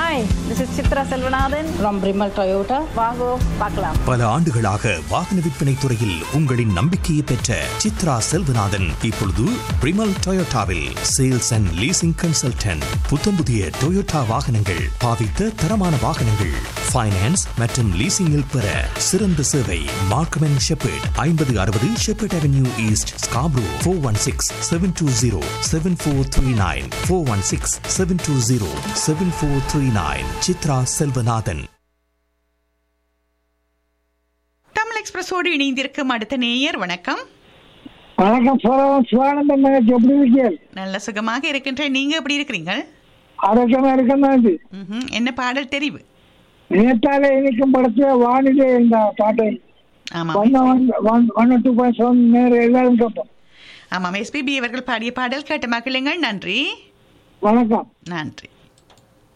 Hi this is Chitra Selvanathan from Brimal Toyota. வாங்கோ பார்க்கலாம் பல ஆண்டுகளாக வாகன விற்பனை துறையில் உங்களின் நம்பிக்கையை பெற்ற சித்ரா செல்வநாதன் இப்பொழுது பிரிமல் டொயோட்டாவில் சேல்ஸ் அண்ட் லீசிங் கன்சல்டன்ட் புத்தம் புதிய டொயோட்டா வாகனங்கள் பாவித்த தரமான வாகனங்கள் ஃபைனான்ஸ் மற்றும் லீசிங்கில் பெற சிறந்த சேவை மார்க்கம் அண்ட் ஷெப்பர்ட் ஐம்பது அறுபது Sheppard avenue east Scarborough four one six seven two zero seven four three nine four one six seven two zero seven four three nine Chitra Selvanathan Tamil எக்ஸ்பிரஸோடு இணைந்திருக்கும் அடுத்த நேயர் வணக்கம் வணக்கம் சோழவன் சிவானந்தன் நகர் எப்படி இருக்கீங்க நல்ல சுகமாக இருக்கின்ற நீங்க எப்படி இருக்கிறீங்க ஆரோக்கியமா இருக்கதான் இது ம்ஹும். என்ன பாடல் தெரிவு நேத்தாலே இனிக்கும் படத்துல வானிலை இந்த பாட்டை ஆமாம் one one two point seven நேரம் எல்லாரும் கேட்போம் ஆமாம் எஸ்பிபி அவர்கள் பாடிய பாடல் கேட்ட மகிழுங்கள் நன்றி வணக்கம் நன்றி